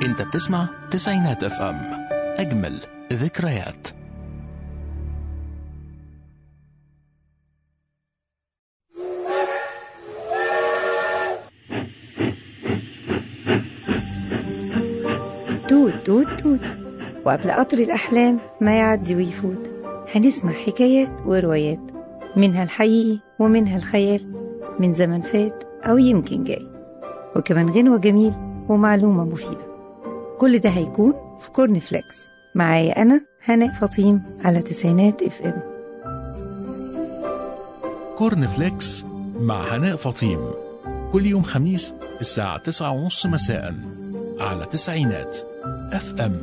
انت بتسمع تسعينات اف ام اجمل ذكريات توت توت توت وقبل قطر الأحلام ما يعدي ويفوت هنسمع حكايات وروايات منها الحقيقي ومنها الخيال من زمن فات أو يمكن جاي وكمان غنوة جميل ومعلومة مفيدة كل ده هيكون في كورن فليكس معايا أنا هناء فطيم على تسعينات اف ام كورن فليكس مع هناء فطيم كل يوم خميس الساعة تسعة ونص مساء على تسعينات اف ام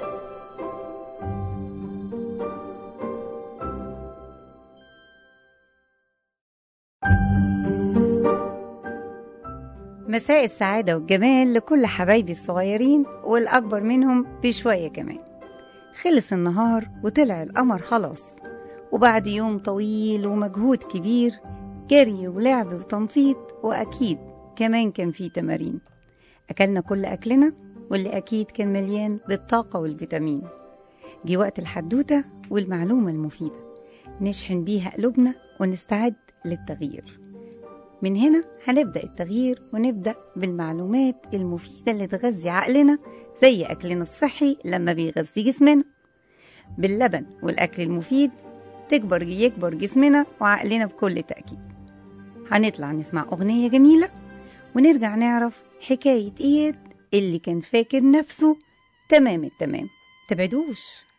مساء السعادة والجمال لكل حبايبي الصغيرين والأكبر منهم بشوية كمان خلص النهار وطلع القمر خلاص وبعد يوم طويل ومجهود كبير جري ولعب وتنطيط وأكيد كمان كان فيه تمارين أكلنا كل أكلنا واللي أكيد كان مليان بالطاقة والفيتامين جه وقت الحدوتة والمعلومة المفيدة نشحن بيها قلوبنا ونستعد للتغيير من هنا هنبدأ التغيير ونبدأ بالمعلومات المفيدة اللي تغذي عقلنا زي أكلنا الصحي لما بيغذي جسمنا باللبن والأكل المفيد تكبر يكبر جسمنا وعقلنا بكل تأكيد هنطلع نسمع أغنية جميلة ونرجع نعرف حكاية إياد اللي كان فاكر نفسه تمام التمام تبعدوش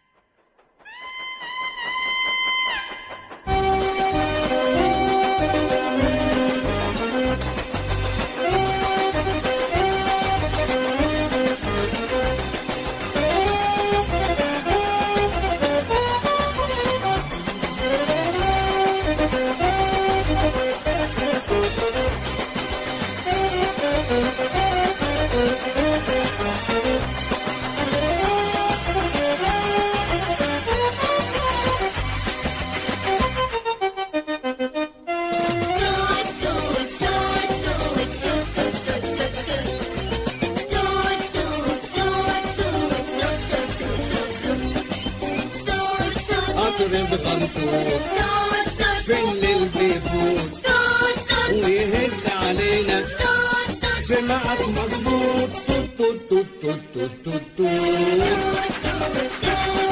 قطر بغنطوط في الليل بيفوت ويهز علينا في ميعاد مظبوط توت توت توت توت توت توت توت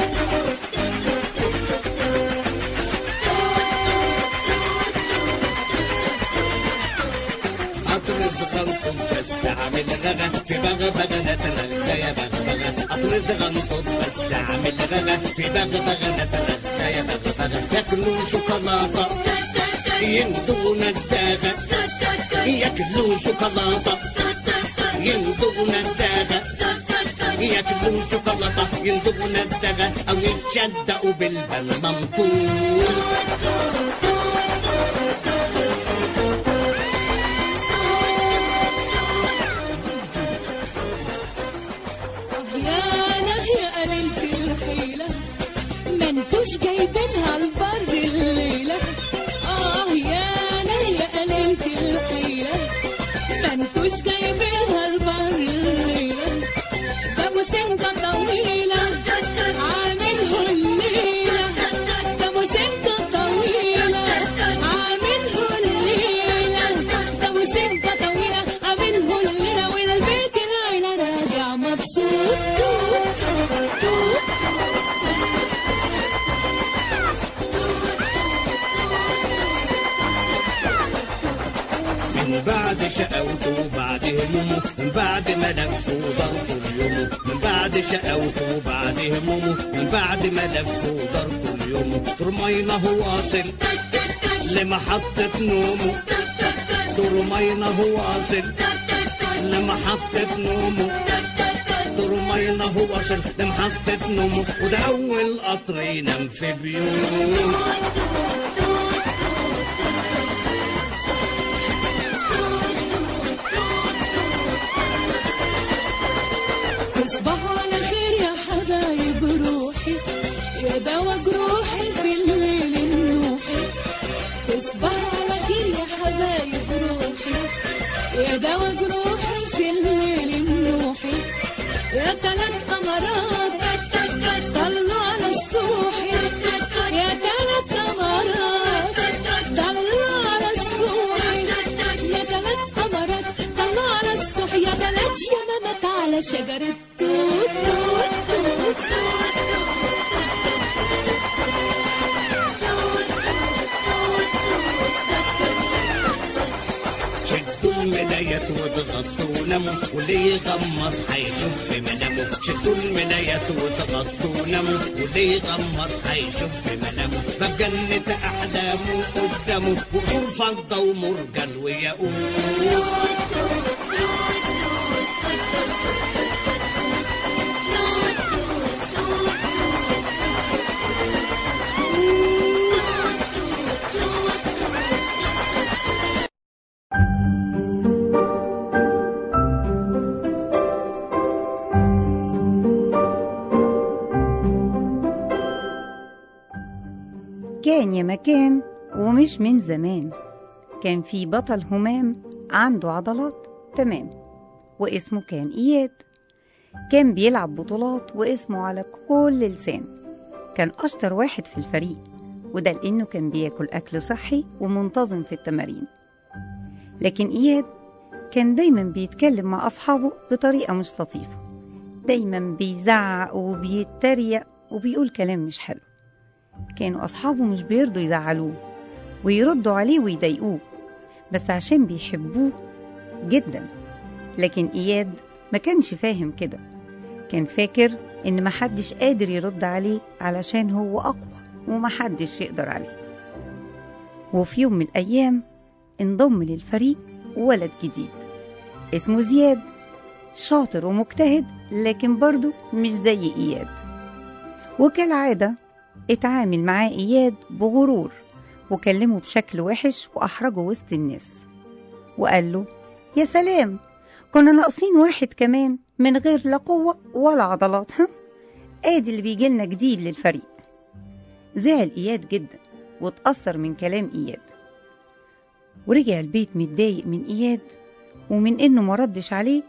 قطر بغنطوط بس عامل غغا في بغ بغنة الغاية بغ بغ قطر بغنطوط بس عامل غغا في بغ بغنة الغاية بغ بغ ياكلوا شوكولاتة يندوا نداغة ياكلوا شوكولاتة يندوا نداغة ياكلوا شوكولاتة يندوا نداغة أو يتشدقوا بالبلمنطول يانا يا قليلة الحيلة ما انتوش جايبينها البر الليلة اه يانا يا قليلة الحيلة ما انتوش جايبينها البر الليلة جابوا سنة طويلة عامله الليلة جابوا سنة طويلة عامله الليلة جابوا سنة طويلة عامله الليلة والبيت العيلة راجع مبسوط توت توت من بعد شقاوته وبعد همومه من بعد ما لف وضربه اليوم من بعد شقاوته وبعد همومه من بعد ما لف وضربه اليوم ترمينا هو واصل لمحطة نومه ترمينا هو واصل لمحطة نومه ترمينا هو واصل لمحطة نومه وده أول قطر ينام في بيوت تصبحوا على خير يا حبايب روحي يا دوا جروحي في الليل النوحي تصبحوا على خير يا حبايب روحي يا دوا جروحي في الليل النوحي يا تلات قمرات طلعوا على سطوحي يا تلات قمرات طلعوا على سطوحي يا تلات قمرات طلعوا على سطوحي يا تلات يمامات على شجرة توت توت توت شدوا الملايات واضغطوا وناموا واللي يغمض هيشوف في منامه شدوا الملايات واضغطوا وناموا واللي يغمض هيشوف في منامه باب جنة أحلامه قدامه وقصور فضة ومرجان وياقوت كان يا مكان ومش من زمان كان في بطل همام عنده عضلات تمام واسمه كان إياد كان بيلعب بطولات واسمه على كل لسان كان أشطر واحد في الفريق وده لأنه كان بياكل أكل صحي ومنتظم في التمارين لكن إياد كان دايما بيتكلم مع أصحابه بطريقة مش لطيفة دايما بيزعق وبيتريق وبيقول كلام مش حلو كانوا أصحابه مش بيرضوا يزعلوه ويردوا عليه ويضايقوه بس عشان بيحبوه جدا لكن إياد ما كانش فاهم كده كان فاكر إن محدش قادر يرد عليه علشان هو أقوى ومحدش يقدر عليه وفي يوم من الأيام انضم للفريق ولد جديد اسمه زياد شاطر ومجتهد لكن برضه مش زي إياد وكالعادة اتعامل معاه إياد بغرور وكلمه بشكل وحش وأحرجه وسط الناس وقال له يا سلام كنا ناقصين واحد كمان من غير لا قوة ولا عضلات ها ادي اللي بيجيلنا جديد للفريق زعل إياد جدا واتأثر من كلام إياد ورجع البيت متضايق من إياد ومن إنه مردش عليه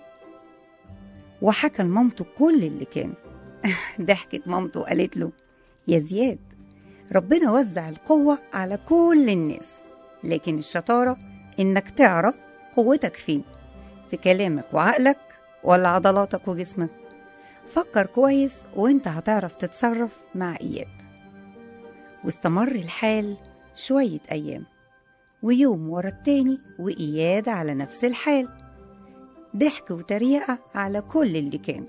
وحكى لمامته كل اللي كان ضحكت مامته وقالت له يا زياد ربنا وزع القوة على كل الناس لكن الشطارة إنك تعرف قوتك فين في كلامك وعقلك ولا عضلاتك وجسمك فكر كويس وانت هتعرف تتصرف مع إياد واستمر الحال شوية أيام ويوم ورا التاني وإياد على نفس الحال ضحك وتريقة على كل اللي كان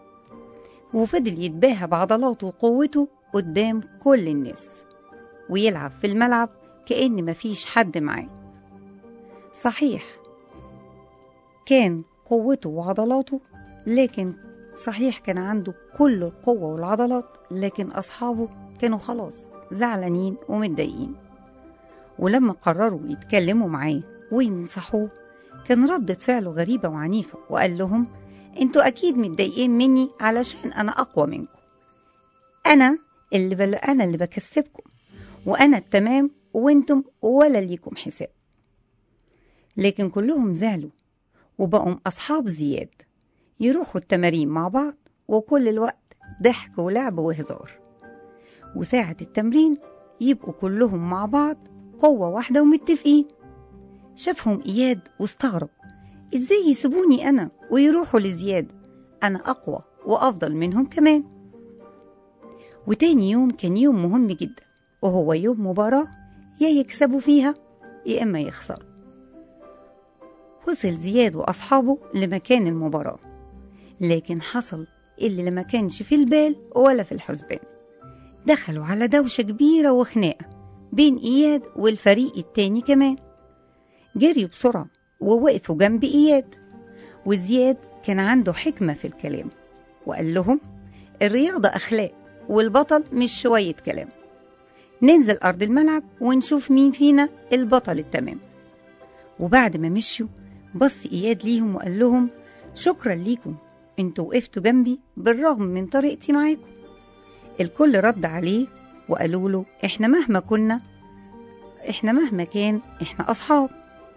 وفضل يتباهى بعضلاته وقوته قدام كل الناس ويلعب في الملعب كأن مفيش حد معاه صحيح كان قوته وعضلاته لكن صحيح كان عنده كل القوة والعضلات لكن أصحابه كانوا خلاص زعلانين ومتضايقين ولما قرروا يتكلموا معاه وينصحوه كان ردة فعله غريبة وعنيفة وقال لهم انتوا أكيد متضايقين مني علشان أنا أقوى منكم أنا اللي بل... أنا اللي بكسبكم وأنا التمام وانتم ولا ليكم حساب لكن كلهم زعلوا وبقوا أصحاب زياد يروحوا التمارين مع بعض وكل الوقت ضحك ولعب وهزار وساعة التمرين يبقوا كلهم مع بعض قوة واحدة ومتفقين شافهم إياد واستغرب إزاي يسيبوني أنا ويروحوا لزياد أنا أقوى وأفضل منهم كمان وتاني يوم كان يوم مهم جدا وهو يوم مباراة يا يكسبوا فيها يا إما يخسروا وصل زياد وأصحابه لمكان المباراة لكن حصل اللي ما كانش في البال ولا في الحسبان دخلوا على دوشة كبيرة وخناقة بين إياد والفريق التاني كمان جريوا بسرعة ووقفوا جنب إياد وزياد كان عنده حكمة في الكلام وقال لهم الرياضة أخلاق والبطل مش شوية كلام ننزل أرض الملعب ونشوف مين فينا البطل التمام وبعد ما مشيوا بص إياد ليهم وقال لهم شكرا ليكم انتوا وقفتوا جنبي بالرغم من طريقتي معاكم الكل رد عليه وقالوا له احنا مهما كنا احنا مهما كان احنا أصحاب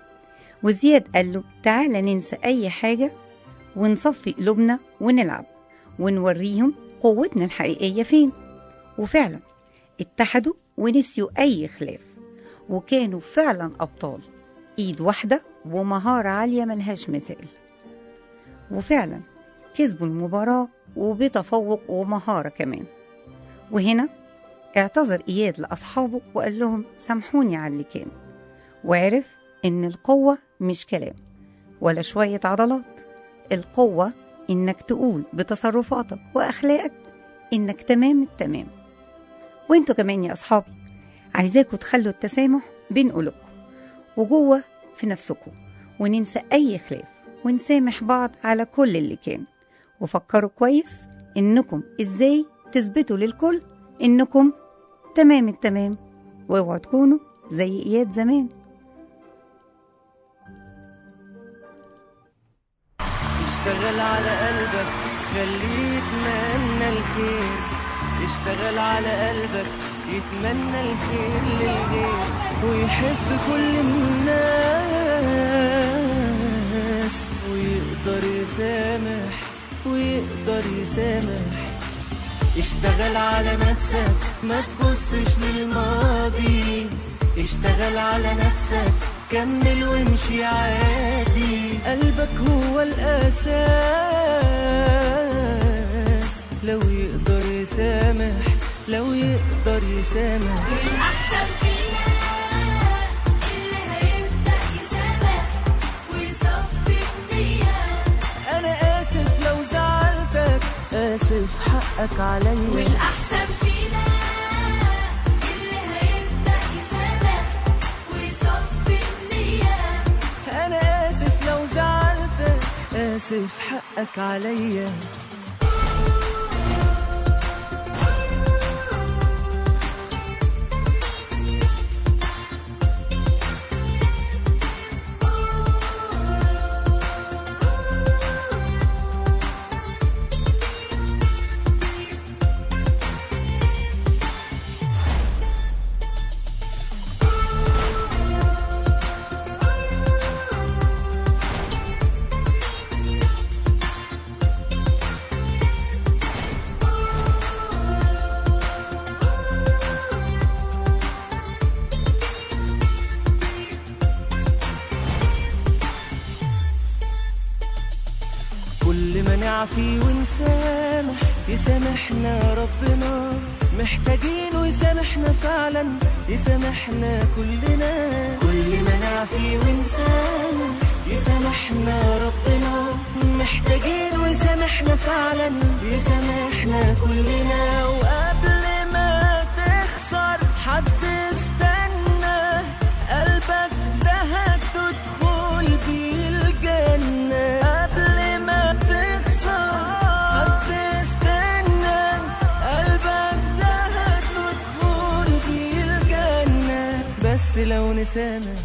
وزياد قال له تعالى ننسى أي حاجة ونصفي قلوبنا ونلعب ونوريهم قوتنا الحقيقية فين وفعلا اتحدوا ونسيوا أي خلاف وكانوا فعلا أبطال إيد واحدة ومهارة عالية ملهاش مثال وفعلا كسبوا المباراة وبتفوق ومهارة كمان وهنا اعتذر إياد لأصحابه وقال لهم سامحوني على اللي كان وعرف إن القوة مش كلام ولا شوية عضلات القوة إنك تقول بتصرفاتك وأخلاقك إنك تمام التمام وانتوا كمان يا أصحابي عايزاكوا تخلوا التسامح بين قلوبكم وجوه في نفسكم وننسى أي خلاف ونسامح بعض على كل اللي كان وفكروا كويس إنكم إزاي تثبتوا للكل إنكم تمام التمام واوعوا تكونوا زي إياد زمان اشتغل على قلبك خليه يتمنى الخير اشتغل على قلبك يتمنى الخير للغير ويحب كل الناس ويقدر يسامح ويقدر يسامح اشتغل على نفسك ما تبصش للماضي اشتغل على نفسك كمل وامشي عادي قلبك هو الأساس لو يقدر يسامح لو يقدر يسامح والأحسن فينا اللي هيبدأ يسامح ويصفي النية أنا آسف لو زعلتك آسف حقك عليا والأحسن فينا اللي هيبدأ يسامح ويصفي النية أنا آسف لو زعلتك آسف حقك عليا كل ما نعفي ونسامح يسامحنا ربنا محتاجين ويسامحنا فعلا يسامحنا كلنا كل ما نعفي ونسامح يسامحنا ربنا محتاجين ويسامحنا فعلا يسامحنا كلنا وقبل ما تخسر حد استنى قلبك ده هتدخل بيه الجنة قبل ما تخسر حد استنى قلبك ده هتدخل بيه الجنة بس لو نسامح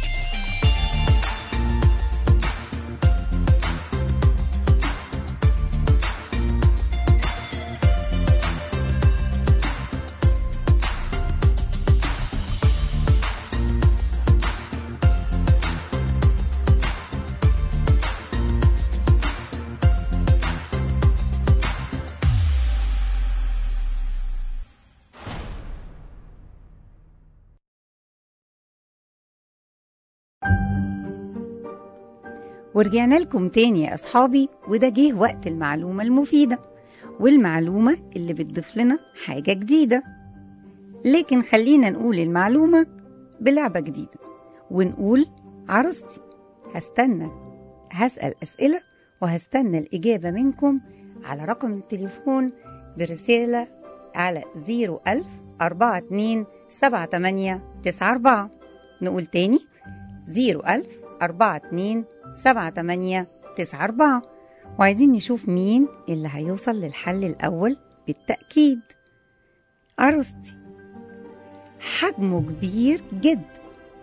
ورجعنا لكم تاني يا أصحابي وده جه وقت المعلومة المفيدة والمعلومة اللي بتضيف لنا حاجة جديدة لكن خلينا نقول المعلومة بلعبة جديدة ونقول عروستي هستنى هسأل أسئلة وهستنى الإجابة منكم على رقم التليفون برسالة على 01000 42 78 94 نقول تاني 01000 42 78 94 وعايزين نشوف مين اللي هيوصل للحل الأول بالتأكيد عروستي حجمه كبير جدا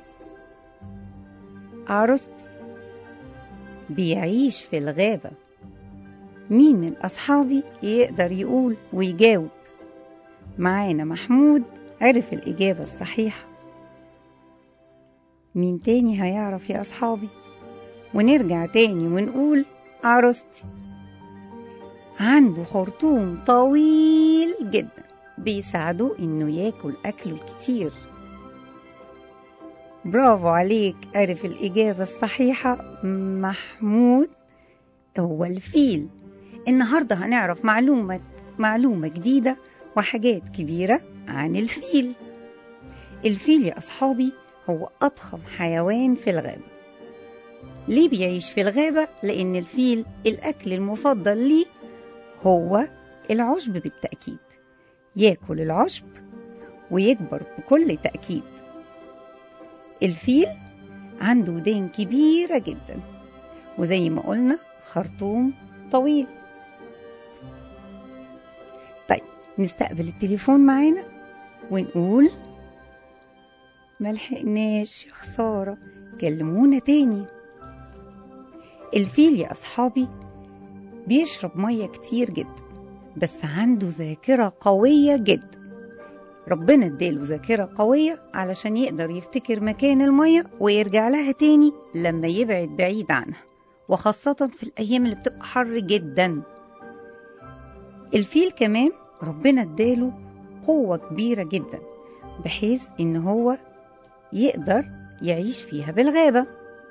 عروستي بيعيش في الغابة مين من أصحابي يقدر يقول ويجاوب معانا محمود عرف الإجابة الصحيحة مين تاني هيعرف يا أصحابي ونرجع تاني ونقول عروستي عنده خرطوم طويل جدا بيساعده إنه ياكل أكله الكتير برافو عليك عرف الإجابة الصحيحة محمود هو الفيل النهاردة هنعرف معلومة معلومة جديدة وحاجات كبيرة عن الفيل الفيل يا أصحابي هو أضخم حيوان في الغابة ليه بيعيش في الغابة؟ لأن الفيل الأكل المفضل ليه هو العشب بالتأكيد ياكل العشب ويكبر بكل تأكيد الفيل عنده ودان كبيرة جدا وزي ما قلنا خرطوم طويل طيب نستقبل التليفون معانا ونقول ملحقناش يا خسارة كلمونا تاني الفيل يا أصحابي بيشرب مية كتير جدا بس عنده ذاكرة قوية جدا ربنا اداله ذاكرة قوية علشان يقدر يفتكر مكان المية ويرجع لها تاني لما يبعد بعيد عنها وخاصة في الأيام اللي بتبقى حر جدا الفيل كمان ربنا اداله قوة كبيرة جدا بحيث إن هو يقدر يعيش فيها بالغابة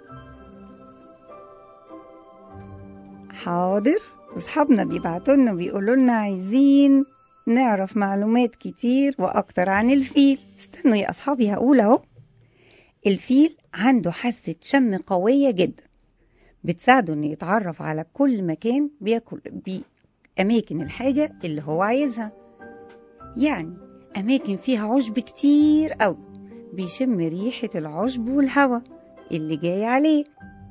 حاضر أصحابنا بيبعتوا لنا بيقولوا لنا عايزين نعرف معلومات كتير وأكتر عن الفيل استنوا يا أصحابي هقول أهو الفيل عنده حاسة شم قوية جدا بتساعده إنه يتعرف على كل مكان بياكل بي أماكن الحاجة اللي هو عايزها يعني أماكن فيها عشب كتير أوي بيشم ريحة العشب والهواء اللي جاي عليه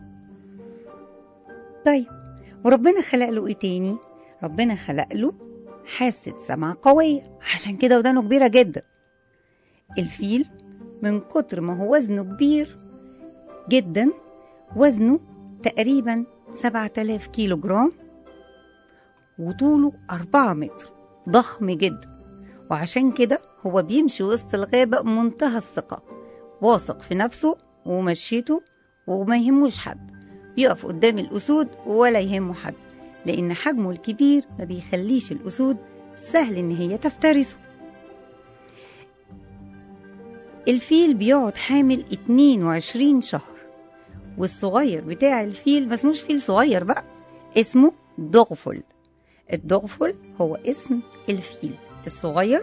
طيب وربنا خلق له ايه تاني ربنا خلق له حاسة سمع قوية عشان كده ودانه كبيرة جدا الفيل من كتر ما هو وزنه كبير جدا وزنه تقريبا 7000 كيلو جرام وطوله 4 متر ضخم جدا وعشان كده هو بيمشي وسط الغابة بمنتهى الثقة واثق في نفسه ومشيته وما يهموش حد بيقف قدام الأسود ولا يهمه حد لأن حجمه الكبير ما بيخليش الأسود سهل إن هي تفترسه الفيل بيقعد حامل 22 شهر والصغير بتاع الفيل ما اسموش فيل صغير بقى اسمه ضغفل الضغفل هو اسم الفيل الصغير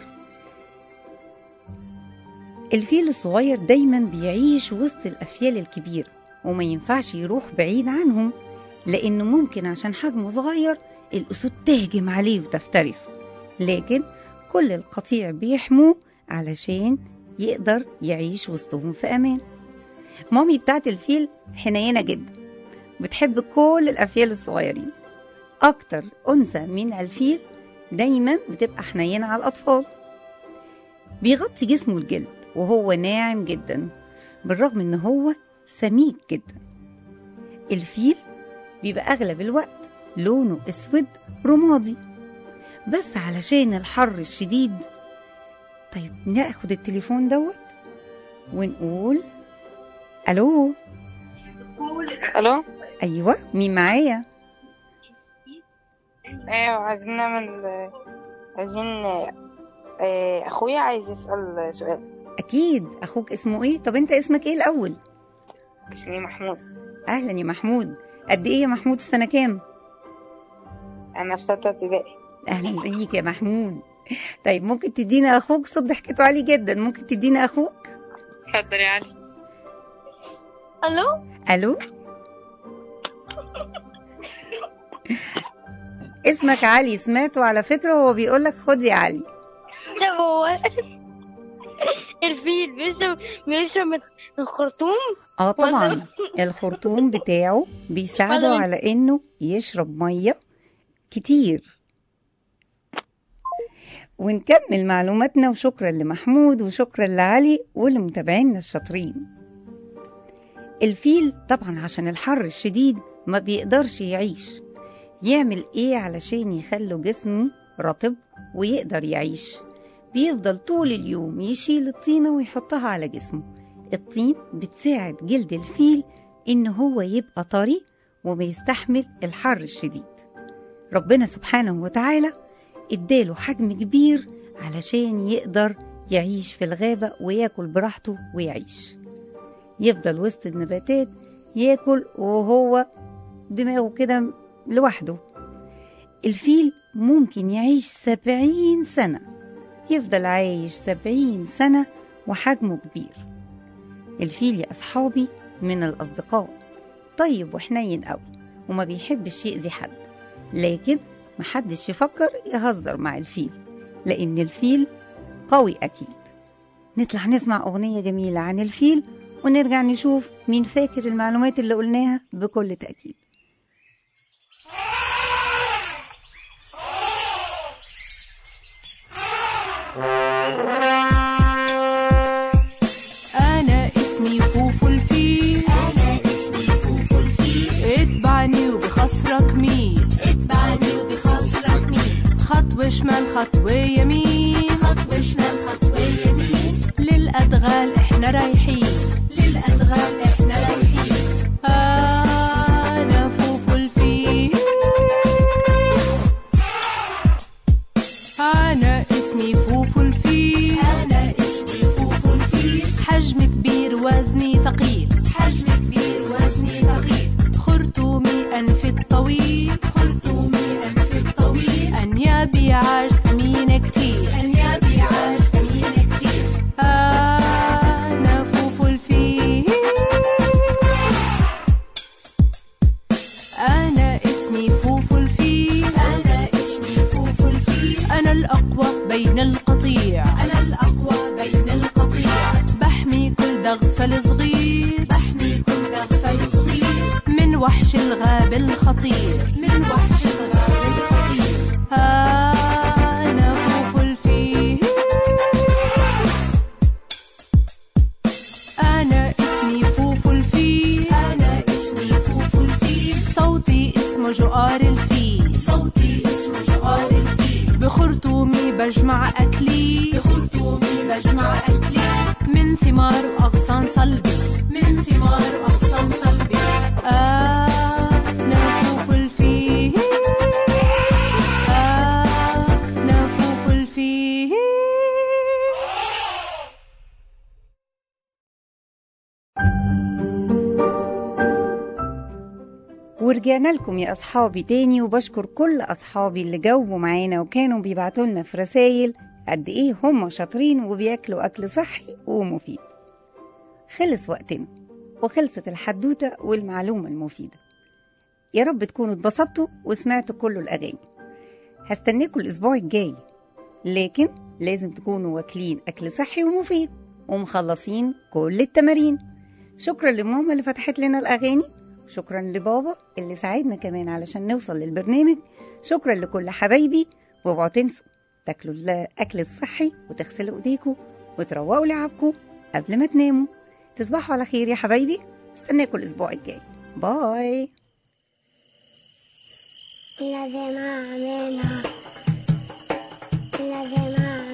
الفيل الصغير دايما بيعيش وسط الأفيال الكبيرة وما ينفعش يروح بعيد عنهم لأنه ممكن عشان حجمه صغير الأسود تهجم عليه وتفترسه لكن كل القطيع بيحموه علشان يقدر يعيش وسطهم في أمان مامي بتاعت الفيل حنينة جدا بتحب كل الأفيال الصغيرين أكتر أنثى من الفيل دايما بتبقى حنينة على الأطفال بيغطي جسمه الجلد وهو ناعم جدا بالرغم ان هو سميك جدا الفيل بيبقى اغلب الوقت لونه اسود رمادي بس علشان الحر الشديد طيب ناخد التليفون دوت ونقول الو الو ايوه مين معايا ايوه عايزين نعمل عايزين آه، اخويا عايز يسأل سؤال اكيد اخوك اسمه ايه طب انت اسمك ايه الاول اسمي محمود اهلا يا محمود قد ايه يا محمود في سنه كام انا في ستة ابتدائي اهلا بيك يا محمود طيب ممكن تدينا اخوك صوت ضحكته عالي جدا ممكن تدينا اخوك اتفضل يا علي الو الو اسمك علي سمعته على فكره وهو بيقول لك خد يا علي ده هو الفيل بيشرب بيشرب من الخرطوم اه طبعا الخرطوم بتاعه بيساعده ولا- على انه يشرب ميه كتير ونكمل معلوماتنا وشكرا لمحمود وشكرا لعلي ولمتابعينا الشاطرين الفيل طبعا عشان الحر الشديد ما بيقدرش يعيش يعمل ايه علشان يخلوا جسمه رطب ويقدر يعيش بيفضل طول اليوم يشيل الطينة ويحطها على جسمه الطين بتساعد جلد الفيل إن هو يبقى طري وما يستحمل الحر الشديد ربنا سبحانه وتعالى اداله حجم كبير علشان يقدر يعيش في الغابة وياكل براحته ويعيش يفضل وسط النباتات ياكل وهو دماغه كده لوحده الفيل ممكن يعيش سبعين سنة يفضل عايش سبعين سنة وحجمه كبير الفيل يا أصحابي من الأصدقاء طيب وحنين قوي وما بيحبش يأذي حد لكن محدش يفكر يهزر مع الفيل لأن الفيل قوي أكيد نطلع نسمع أغنية جميلة عن الفيل ونرجع نشوف مين فاكر المعلومات اللي قلناها بكل تأكيد أنا اسمي فوفو الفيل أنا اسمي فوفو الفيل اتبعني وبخصرك مين اتبعني وبخصرك مين خطوة شمال خطوة يمين خطوة شمال خطوة يمين للأدغال احنا رايحين للأدغال احنا رايحين أنا فوفو الفيل أنا اسمي فوفو الفيل أنا اسمي فوفو الفيل حجم كبير وزني ثقيل حجم كبير وزني ثقيل خرطومي أنفي الطويل خرطومي أنف الطويل أنيابي عاج ثمينة كتير أنيابي عاج ثمين كتير أنا فوفو الفيل أنا اسمي فوفو الفيل أنا اسمي فوفو الفيل أنا الأقوى بين القطيع أنا الأقوى بين القطيع بحمي كل دغفل صغير بحمي كل دغفل صغير من وحش الغاب الخطير من وحش الغاب الخطير أنا فوفو الفيل أنا اسمي فوفو الفيل أنا اسمي فوفو الفيل صوتي اسمه جؤار الفيل صوتي اسمه جوار الفيل بخرطومي بجمع أكلي بخرطومي بجمع أكلي من ثمار وأغصان صلبي من ثمار وأغصان صلبي أنا فوفو الفيل أنا فوفو الفيل ورجعنا لكم يا أصحابي تاني وبشكر كل أصحابي اللي جاوبوا معانا وكانوا بيبعتوا لنا في رسايل قد إيه هم شاطرين وبياكلوا أكل صحي ومفيد خلص وقتنا وخلصت الحدوتة والمعلومة المفيدة يا رب تكونوا اتبسطتوا وسمعتوا كل الأغاني هستناكم الأسبوع الجاي لكن لازم تكونوا واكلين أكل صحي ومفيد ومخلصين كل التمارين شكرا لماما اللي فتحت لنا الأغاني شكرا لبابا اللي ساعدنا كمان علشان نوصل للبرنامج شكرا لكل حبايبي واوعوا تنسوا تاكلوا الأكل الصحي وتغسلوا ايديكوا وتروقوا لعبكوا قبل ما تناموا تصبحوا على خير يا حبايبي استناكم الأسبوع الجاي باي لازم أعملها لازم أعملها